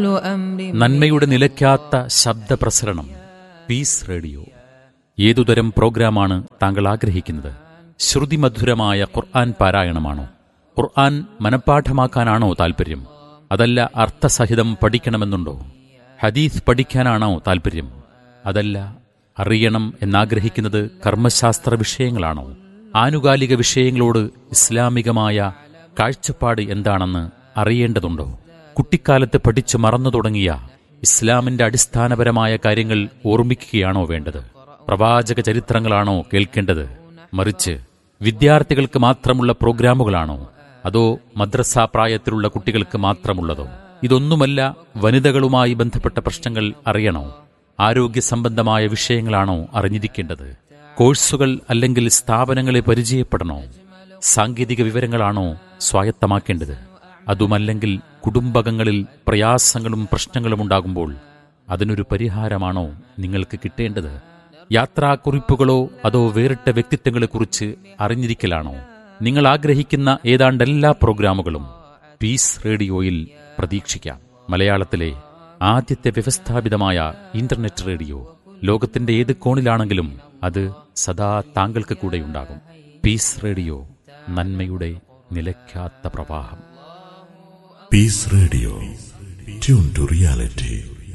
നന്മയുടെ നിലയ്ക്കാത്ത ശബ്ദപ്രസരണം piece radio ഏതുതരം പ്രോഗ്രാമാണ് താങ്കൾ ആഗ്രഹിക്കുന്നത് ശ്രുതിമധുരമായ ഖുർആൻ പാരായണമാണോ ഖുർആൻ മനഃപ്പാഠമാക്കാനാണോ താൽപ്പര്യം അതല്ല അർത്ഥസഹിതം പഠിക്കണമെന്നുണ്ടോ ഹദീസ് പഠിക്കാനാണോ താൽപ്പര്യം അതല്ല അറിയണം എന്നാഗ്രഹിക്കുന്നത് കർമ്മശാസ്ത്ര വിഷയങ്ങളാണോ ആനുകാലിക വിഷയങ്ങളോട് ഇസ്ലാമികമായ കാഴ്ചപ്പാട് എന്താണെന്ന് അറിയേണ്ടതുണ്ടോ കുട്ടിക്കാലത്ത് പഠിച്ചു മറന്നു തുടങ്ങിയ ഇസ്ലാമിന്റെ അടിസ്ഥാനപരമായ കാര്യങ്ങൾ ഓർമ്മിക്കുകയാണോ വേണ്ടത് പ്രവാചക ചരിത്രങ്ങളാണോ കേൾക്കേണ്ടത് മറിച്ച് വിദ്യാർത്ഥികൾക്ക് മാത്രമുള്ള പ്രോഗ്രാമുകളാണോ അതോ മദ്രസ പ്രായത്തിലുള്ള കുട്ടികൾക്ക് മാത്രമുള്ളതോ ഇതൊന്നുമല്ല വനിതകളുമായി ബന്ധപ്പെട്ട പ്രശ്നങ്ങൾ അറിയണോ ആരോഗ്യ സംബന്ധമായ വിഷയങ്ങളാണോ അറിഞ്ഞിരിക്കേണ്ടത് കോഴ്സുകൾ അല്ലെങ്കിൽ സ്ഥാപനങ്ങളെ പരിചയപ്പെടണോ സാങ്കേതിക വിവരങ്ങളാണോ സ്വായത്തമാക്കേണ്ടത് അതുമല്ലെങ്കിൽ കുടുംബകങ്ങളിൽ പ്രയാസങ്ങളും പ്രശ്നങ്ങളും ഉണ്ടാകുമ്പോൾ അതിനൊരു പരിഹാരമാണോ നിങ്ങൾക്ക് കിട്ടേണ്ടത് യാത്രാക്കുറിപ്പുകളോ അതോ വേറിട്ട വ്യക്തിത്വങ്ങളെക്കുറിച്ച് അറിഞ്ഞിരിക്കലാണോ നിങ്ങൾ ആഗ്രഹിക്കുന്ന ഏതാണ്ട് എല്ലാ പ്രോഗ്രാമുകളും പീസ് റേഡിയോയിൽ പ്രതീക്ഷിക്കാം മലയാളത്തിലെ ആദ്യത്തെ വ്യവസ്ഥാപിതമായ ഇന്റർനെറ്റ് റേഡിയോ ലോകത്തിന്റെ ഏത് കോണിലാണെങ്കിലും അത് സദാ താങ്കൾക്ക് കൂടെയുണ്ടാകും പീസ് റേഡിയോ നന്മയുടെ നിലയ്ക്കാത്ത പ്രവാഹം peace radio tune to reality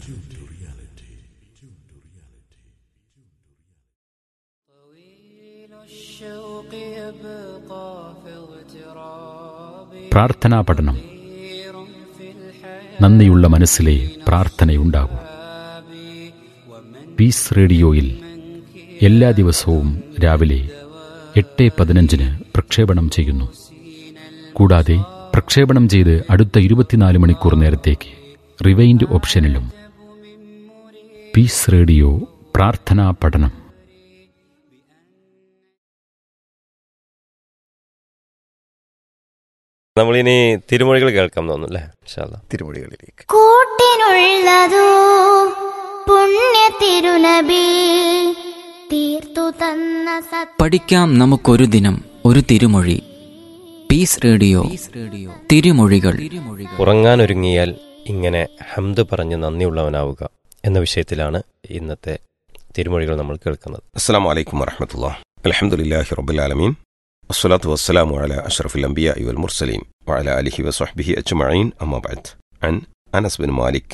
الشوق يبقى في اغتراب പ്രാർത്ഥനാ പഠനം كثير في الحياة നന്ദിയുള്ള മനസ്സിലെ പ്രാർത്ഥനയുണ്ടാകൂ പീസ് റേഡിയോയിൽ എല്ലാ ദിവസവും രാവിലെ എട്ട് പതിനഞ്ചിന് പ്രക്ഷേപണം ചെയ്യുന്നു കൂടാതെ പ്രക്ഷേപണം ചെയ്ത് അടുത്ത ഇരുപത്തിനാല് മണിക്കൂർ നേരത്തേക്ക് റിവൈൻഡ് ഓപ്ഷനിലും പീസ് റേഡിയോ പ്രാർത്ഥനാ പഠനം നമ്മളിനി തിരുമൊഴികൾ കേൾക്കാം തോന്നുന്നു അല്ലേ ഇൻഷാല്ലാ. തിരുമൊഴികളിലേക്ക് കൂട്ടിനുള്ളതോ പുണ്യ തിരുനബി തീർത്തു തന്ന സത് പഠിക്കാം നമുക്കൊരു ദിനം ഒരു തിരുമൊഴി പീസ് റേഡിയോ തിരുമൊഴികൾ ഉറങ്ങാനൊരുങ്ങിയാൽ ഇങ്ങനെ ഹംദ് പറഞ്ഞ് നന്ദിയുള്ളവനാവുക എന്ന വിഷയത്തിലാണ് ഇന്നത്തെ തിരുമൊഴികൾ നമ്മൾ കേൾക്കുന്നത് അസ്സാം വലൈക്കും വറഹമത്തുള്ള അലഹമുല്ലാഹി റബുലാലമീൻ വസ്സലാത്തു വസ്സലാമു അല അഷ്റഫുൽ അംബിയ വൽ മുർസലീൻ وعلى آله وصحبه أجمعين أما بعد عن أنس بن مالك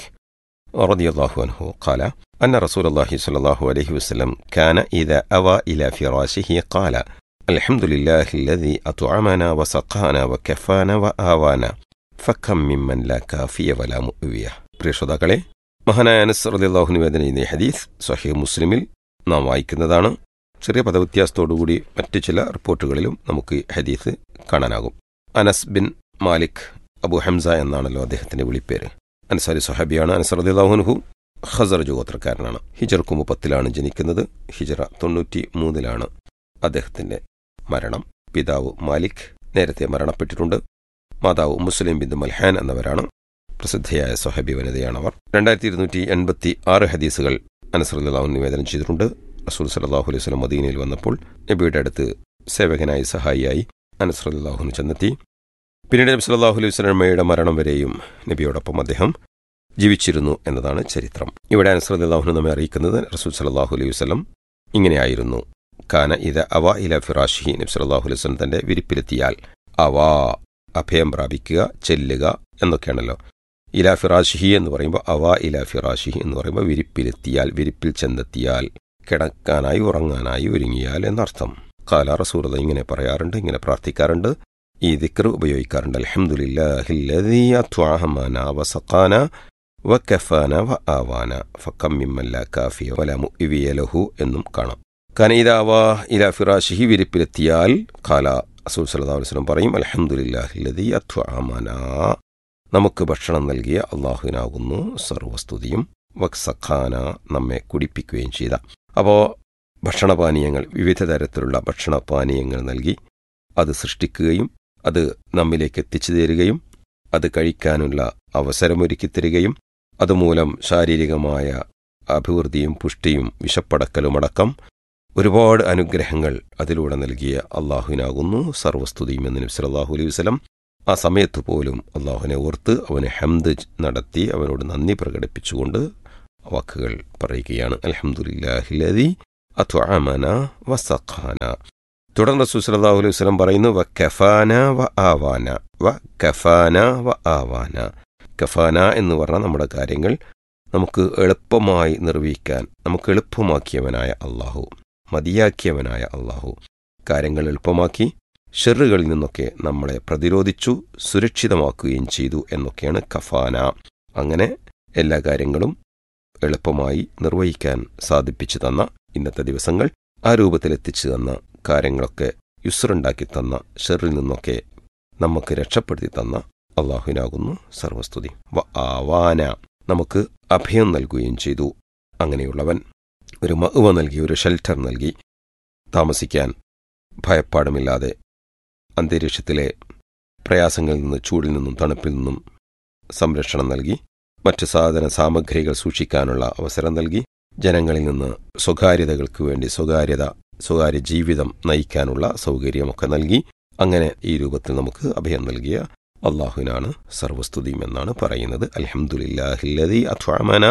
رضي الله عنه قال أن رسول الله صلى الله عليه وسلم كان إذا أوى إلى فراشه قال الحمد لله الذي أطعمنا وسقانا وكفانا وآوانا فكم ممن لا كافي ولا مؤوية പ്രിയ ശ്രോതാക്കളെ മഹാനായ അനസ് റളിയല്ലാഹു നിവേദന ചെയ്യുന്ന ഈ ഹദീസ് സഹീഹ് മുസ്ലിമിൽ നാം വായിക്കുന്നതാണ് ചെറിയ പദവ്യത്യാസത്തോടുകൂടി മറ്റ് ചില റിപ്പോർട്ടുകളിലും നമുക്ക് ഈ ഹദീസ് കാണാനാകും Anas bin Malik Abu Hamza എന്നാണല്ലോ അദ്ദേഹത്തിന്റെ വിളിപ്പേര് അൻസാരി സഹാബിയാണ് അനസ് റളിയല്ലാഹുൻഹു ഖസറജ് ഗോത്രക്കാരനാണ് ഹിജർക്ക് മുപ്പത്തിലാണ് ജനിക്കുന്നത് ഹിജറ തൊണ്ണൂറ്റി മൂന്നിലാണ് അദ്ദേഹത്തിന്റെ മരണം പിതാവ് മാലിക് നേരത്തെ മരണപ്പെട്ടിട്ടുണ്ട് മാതാവ് മുസ്ലിം ബിന്ദു മൽഹാൻ എന്നവരാണ് പ്രസിദ്ധയായ സ്വഹബി വനിതയാണവർ രണ്ടായിരത്തി ഇരുന്നൂറ്റി എൺപത്തി ആറ് ഹദീസുകൾ അനസറുല്ലാഹു നിവേദനം ചെയ്തിട്ടുണ്ട് റസൂൽ സലാഹു അലൈഹി സ്വലം മദീനയിൽ വന്നപ്പോൾ നബിയുടെ അടുത്ത് സേവകനായി സഹായിയായി അനസറുല്ലാഹുന് ചെന്നെത്തി പിന്നീട് നബി സല്ലാഹു അലൈഹി സ്വലമയുടെ മരണം വരെയും നബിയോടൊപ്പം അദ്ദേഹം ജീവിച്ചിരുന്നു എന്നതാണ് ചരിത്രം ഇവിടെ അനസറുല്ലാഹുന് നമ്മെ അറിയിക്കുന്നത് റസൂൽ സലാഹു അലൈഹി വസ്ലം ഇങ്ങനെയായിരുന്നു കാന ഇത് അവ ഇല ഫിറാഷിഹി നബി സല്ലാഹു അലൈഹി വസ്ലം തന്റെ വിരിപ്പിലെത്തിയാൽ അവ അഭയം പ്രാപിക്കുക ചെല്ലുക എന്നൊക്കെയാണല്ലോ ഇല ഫിറാഷിഹി എന്ന് പറയുമ്പോൾ അവ ഇല ഫിറാഷിഹി എന്ന് പറയുമ്പോൾ വിരിപ്പിലെത്തിയാൽ വിരിപ്പിൽ ചെന്നെത്തിയാൽ കിടക്കാനായി ഉറങ്ങാനായി ഒരുങ്ങിയാൽ എന്നർത്ഥം കാല റസൂറത ഇങ്ങനെ പറയാറുണ്ട് ഇങ്ങനെ പ്രാർത്ഥിക്കാറുണ്ട് ഈ ദിക്ർ ഉപയോഗിക്കാറുണ്ട് അൽഹംദുലില്ലാഹില്ലദീ അത്വഅഹമന വസഖാന വകഫാന വആവാന ഫകം മിമ്മൻ ലാ കാഫിയ വലാ മുഇവിയ ലഹു എന്നും കാണാം കനയിദാവ ഇല ഫിറാഷിഹി വിരിപ്പിലെത്തിയാൽ കാല റസൂൽ സല്ലല്ലാഹു അലൈഹി വസല്ലം പറയും അൽഹംദുലില്ലാഹില്ലദീ അത്വഅമന നമുക്ക് ഭക്ഷണം നൽകിയ അള്ളാഹുവിനാകുന്നു സർവസ്തുതിയും വക്സഖാന നമ്മെ കുടിപ്പിക്കുകയും ചെയ്ത അപ്പോൾ ഭക്ഷണപാനീയങ്ങൾ വിവിധ തരത്തിലുള്ള ഭക്ഷണപാനീയങ്ങൾ നൽകി അത് സൃഷ്ടിക്കുകയും അത് നമ്മിലേക്ക് എത്തിച്ചു തരികയും അത് കഴിക്കാനുള്ള അവസരമൊരുക്കി തരികയും അതുമൂലം ശാരീരികമായ അഭിവൃദ്ധിയും പുഷ്ടിയും വിശപ്പടക്കലുമടക്കം ഒരുപാട് അനുഗ്രഹങ്ങൾ അതിലൂടെ നൽകിയ അള്ളാഹുവിനാകുന്നു സർവസ്തുതിയും എന്ന് നബി സല്ലല്ലാഹു അലൈഹി വസല്ലം ആ സമയത്ത് പോലും അള്ളാഹുവിനെ ഓർത്ത് അവന് ഹംദ് നടത്തി അവനോട് നന്ദി പ്രകടിപ്പിച്ചുകൊണ്ട് വാക്കുകൾ പറയുകയാണ് അലഹമുല്ലാഹിലതി അത്വഅമന വസഖാന തുടർന്ന് റസൂൽ സല്ലല്ലാഹു അലൈഹി വസല്ലം പറയുന്നു വ കഫാന വ ആവാന വ കഫാന വ ആവാന കഫാന എന്ന് പറഞ്ഞാൽ നമ്മുടെ കാര്യങ്ങൾ നമുക്ക് എളുപ്പമായി നിർവഹിക്കാൻ നമുക്ക് എളുപ്പമാക്കിയവനായ അള്ളാഹു മതിയാക്കിയവനായ അള്ളാഹു കാര്യങ്ങൾ എളുപ്പമാക്കി ഷെറുകളിൽ നിന്നൊക്കെ നമ്മളെ പ്രതിരോധിച്ചു സുരക്ഷിതമാക്കുകയും ചെയ്തു എന്നൊക്കെയാണ് കഫാന അങ്ങനെ എല്ലാ കാര്യങ്ങളും എളുപ്പമായി നിർവഹിക്കാൻ സാധിപ്പിച്ചു തന്ന ഇന്നത്തെ ദിവസങ്ങൾ ആ രൂപത്തിലെത്തിച്ചു തന്ന കാര്യങ്ങളൊക്കെ യുസ്റുണ്ടാക്കി തന്ന ഷെറിൽ നിന്നൊക്കെ നമുക്ക് രക്ഷപ്പെടുത്തി തന്ന അള്ളാഹുവിനാകുന്നു സർവസ്തുതി വ ആവാന നമുക്ക് അഭയം നൽകുകയും ചെയ്തു അങ്ങനെയുള്ളവൻ ഒരു മഅവ നൽകി ഒരു ഷെൽട്ടർ നൽകി താമസിക്കാൻ ഭയപ്പാടുമില്ലാതെ അന്തരീക്ഷത്തിലെ പ്രയാസങ്ങളിൽ നിന്ന് ചൂടിൽ നിന്നും തണുപ്പിൽ നിന്നും സംരക്ഷണം നൽകി മറ്റ് സാധന സാമഗ്രികൾ സൂക്ഷിക്കാനുള്ള അവസരം നൽകി ജനങ്ങളിൽ നിന്ന് സ്വകാര്യതകൾക്ക് വേണ്ടി സ്വകാര്യത സ്വകാര്യ ജീവിതം നയിക്കാനുള്ള സൗകര്യമൊക്കെ നൽകി അങ്ങനെ ഈ രൂപത്തിൽ നമുക്ക് അഭയം നൽകിയ അള്ളാഹുവിനാണ് സർവസ്തുതിയും എന്നാണ് പറയുന്നത് അൽഹംദുലില്ലാഹില്ലതി അത്വഅമന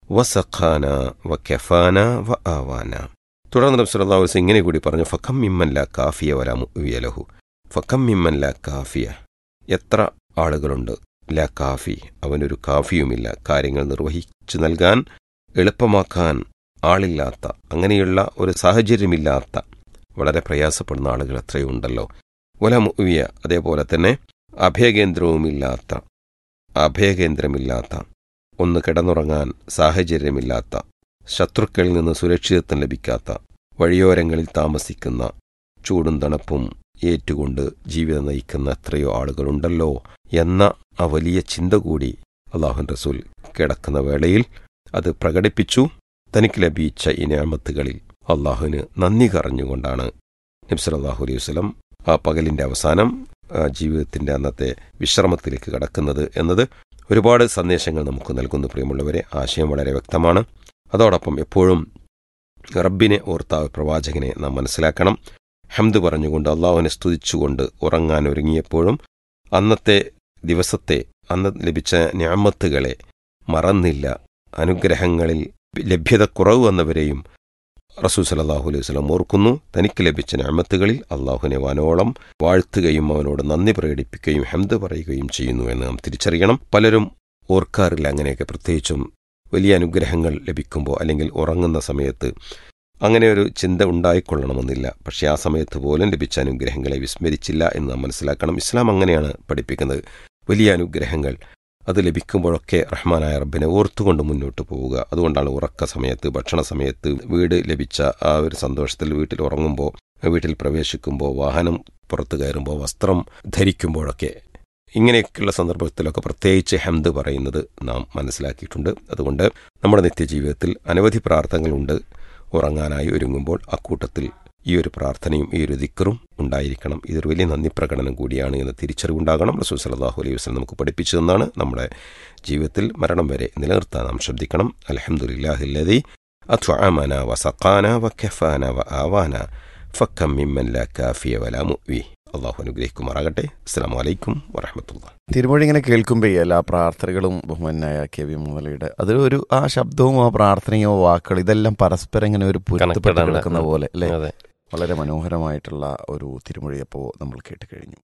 വസഖാന വ കഫാന വ ആവാന തുടർന്ന് നബി സല്ലല്ലാഹു അലൈഹി വസല്ലം ഇങ്ങനെ കൂടി പറഞ്ഞു ഫക്കം മിമ്മൻ ലാ കാഫിയ വലാ മുഅ്വിയ ലഹു ഫക്കം മിമ്മൻ ലാ കാഫിയ എത്ര ആളുകളുണ്ട് ലാ കാഫി അവനൊരു കാഫിയുമില്ല കാര്യങ്ങൾ നിർവഹിച്ചു നൽകാൻ എളുപ്പമാക്കാൻ ആളില്ലാത്ത അങ്ങനെയുള്ള ഒരു സാഹചര്യമില്ലാത്ത വളരെ പ്രയാസപ്പെടുന്ന ആളുകൾ എത്രയുണ്ടല്ലോ വല മുവിയ അതേപോലെ തന്നെ അഭയകേന്ദ്രവുമില്ലാത്ത അഭയകേന്ദ്രമില്ലാത്ത ഒന്ന് കിടന്നുറങ്ങാൻ സാഹചര്യമില്ലാത്ത ശത്രുക്കളിൽ നിന്ന് സുരക്ഷിതത്വം ലഭിക്കാത്ത വഴിയോരങ്ങളിൽ താമസിക്കുന്ന ചൂടും തണുപ്പും ഏറ്റുകൊണ്ട് ജീവിതം നയിക്കുന്ന എത്രയോ ആളുകളുണ്ടല്ലോ എന്ന ആ വലിയ ചിന്ത കൂടി അള്ളാഹുൻ റസൂൽ കിടക്കുന്ന വേളയിൽ അത് പ്രകടിപ്പിച്ചു തനിക്ക് ലഭിച്ച ഈ ഞാമത്തുകളിൽ അള്ളാഹുവിന് നന്ദി കറഞ്ഞുകൊണ്ടാണ് നബ്സലാഹു അലൈഹി വസ്ലം ആ പകലിന്റെ അവസാനം ആ ജീവിതത്തിന്റെ അന്നത്തെ വിശ്രമത്തിലേക്ക് കടക്കുന്നത് എന്നത് ഒരുപാട് സന്ദേശങ്ങൾ നമുക്ക് നൽകുന്നു പ്രിയമുള്ളവരെ ആശയം വളരെ വ്യക്തമാണ് അതോടൊപ്പം എപ്പോഴും റബ്ബിനെ ഓർത്ത പ്രവാചകനെ നാം മനസ്സിലാക്കണം ഹംദ് പറഞ്ഞുകൊണ്ട് അള്ളാഹുവിനെ സ്തുതിച്ചുകൊണ്ട് ഉറങ്ങാൻ ഒരുങ്ങിയപ്പോഴും അന്നത്തെ ദിവസത്തെ അന്ന് ലഭിച്ച ഞാമത്തുകളെ മറന്നില്ല അനുഗ്രഹങ്ങളിൽ ലഭ്യത കുറവ് വന്നവരെയും റസൂൽ സലാഹു അലൈഹി വസ്ലം ഓർക്കുന്നു തനിക്ക് ലഭിച്ച ഞാമത്തുകളിൽ അള്ളാഹുവിനെ വനോളം വാഴ്ത്തുകയും അവനോട് നന്ദി പ്രകടിപ്പിക്കുകയും ഹംദ് പറയുകയും ചെയ്യുന്നു എന്ന് നാം തിരിച്ചറിയണം പലരും ഓർക്കാറില്ല അങ്ങനെയൊക്കെ പ്രത്യേകിച്ചും വലിയ അനുഗ്രഹങ്ങൾ ലഭിക്കുമ്പോൾ അല്ലെങ്കിൽ ഉറങ്ങുന്ന സമയത്ത് അങ്ങനെ ഒരു ചിന്ത ഉണ്ടായിക്കൊള്ളണമെന്നില്ല പക്ഷേ ആ സമയത്ത് പോലും ലഭിച്ച അനുഗ്രഹങ്ങളെ വിസ്മരിച്ചില്ല എന്ന് നാം മനസ്സിലാക്കണം ഇസ്ലാം അങ്ങനെയാണ് പഠിപ്പിക്കുന്നത് വലിയ അനുഗ്രഹങ്ങൾ അത് ലഭിക്കുമ്പോഴൊക്കെ റഹ്മാനായ റബ്ബിനെ ഓർത്തുകൊണ്ട് മുന്നോട്ട് പോവുക അതുകൊണ്ടാണ് ഉറക്ക സമയത്ത് ഭക്ഷണ സമയത്ത് വീട് ലഭിച്ച ആ ഒരു സന്തോഷത്തിൽ വീട്ടിൽ ഉറങ്ങുമ്പോൾ വീട്ടിൽ പ്രവേശിക്കുമ്പോൾ വാഹനം പുറത്തു കയറുമ്പോൾ വസ്ത്രം ധരിക്കുമ്പോഴൊക്കെ ഇങ്ങനെയൊക്കെയുള്ള സന്ദർഭത്തിലൊക്കെ പ്രത്യേകിച്ച് ഹംദ് പറയുന്നത് നാം മനസ്സിലാക്കിയിട്ടുണ്ട് അതുകൊണ്ട് നമ്മുടെ നിത്യജീവിതത്തിൽ അനവധി പ്രാർത്ഥനകളുണ്ട് ഉറങ്ങാനായി ഒരുങ്ങുമ്പോൾ അക്കൂട്ടത്തിൽ ഈ ഒരു പ്രാർത്ഥനയും ഈ ഒരു ദിക്കറും ഉണ്ടായിരിക്കണം ഇതൊരു വലിയ നന്ദി പ്രകടനം കൂടിയാണ് എന്ന് തിരിച്ചറിവുണ്ടാകണം റസൂൽ സലാഹു അലൈഹി വസ്ലം നമുക്ക് പഠിപ്പിച്ചു തന്നാണ് നമ്മുടെ ജീവിതത്തിൽ മരണം വരെ നിലനിർത്താൻ നാം ശ്രദ്ധിക്കണം അലഹമുല്ലാഹില്ലതി അത്വഅമന വസഖാന വഖഫാന വ ആവാന ഫക്കം മിമ്മൻ ലാ കാഫിയ വലാ മുഅ്വി അള്ളാഹു അനുഗ്രഹിക്കുമാറാകട്ടെ അസ്സാം വലൈക്കും വറഹമത്തുള്ള തിരുമൊഴി ഇങ്ങനെ കേൾക്കുമ്പോൾ എല്ലാ പ്രാർത്ഥനകളും ബഹുമാനായ കെ വി മുതലയുടെ അത് ഒരു ആ ശബ്ദവും ആ പ്രാർത്ഥനയോ വാക്കുകൾ ഇതെല്ലാം പരസ്പരം ഇങ്ങനെ ഒരു പൊരുത്തപ്പെട്ട് Connected ആണ്. കിടക്കുന്ന പോലെ അല്ലേ അതെ വളരെ മനോഹരമായിട്ടുള്ള ഒരു തിരുമൊഴി അപ്പോൾ നമ്മൾ കേട്ട് കഴിഞ്ഞു